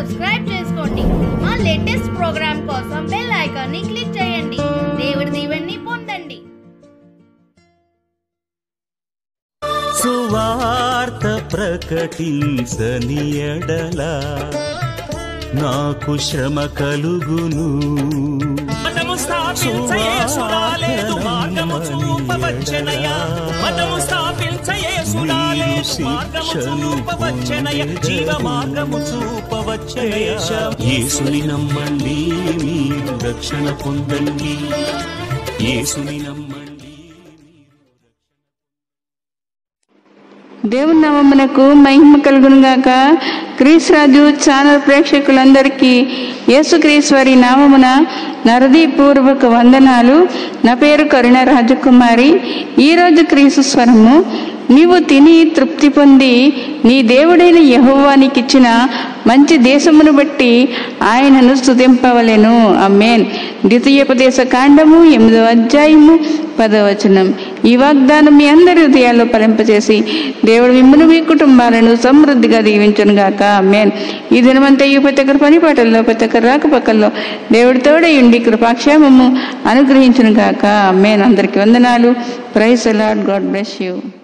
subscribe చేసుకోండి మా latest program కోసం బెల్ ఐకాన్ని క్లిక్ చేయండి దేవుడి దీవెన్ని పొందండి సువార్త ప్రకటించని ఎడల నాకు శ్రమ కలుగును మనము స్థాపించయేసురాలేదు మార్గము చూపవచ్చనయా మనము స్థాపించయేసురాలేదు మార్గము చూపవచ్చనయ జీవ మార్గము చూపవచ్చనయ యేసుని నమ్మండి మీరు రక్షణ పొందండి యేసుని నమ్మండి దేవుని నామమునకు మహిమ కలుగును గాక క్రీస్తురాజు ఛానల్ ప్రేక్షకులందరికీ యేసుక్రీశ్వరి నామమున నరదీపూర్వక వందనాలు నా పేరు కరుణ రాజకుమారి ఈరోజు క్రీస్తు స్వరము నీవు తిని తృప్తి పొంది నీ దేవుడైన యహోవానికి ఇచ్చిన మంచి దేశమును బట్టి ఆయనను స్తుతింపవలెను అమ్మేన్ ద్వితీయోపదేశ కాండము ఎనిమిదవ అధ్యాయము పదవచనం ఈ వాగ్దానం మీ అందరి హృదయాల్లో ఫలింపచేసి దేవుడు మిమ్మల్ని మీ కుటుంబాలను సమృద్ధిగా దీవించును గాక అమ్మేన్ ఈ దినమంతా ఈ ప్రతి ఒక్కరి పని పాటల్లో ప్రతి ఒక్కరి రాకపోకల్లో దేవుడి తోడయుండి కృపాక్షేమము అనుగ్రహించును గాక అమ్మేన్ అందరికి వందనాలు ప్రైస్ అలాడ్ గాడ్ బ్లెస్ యూ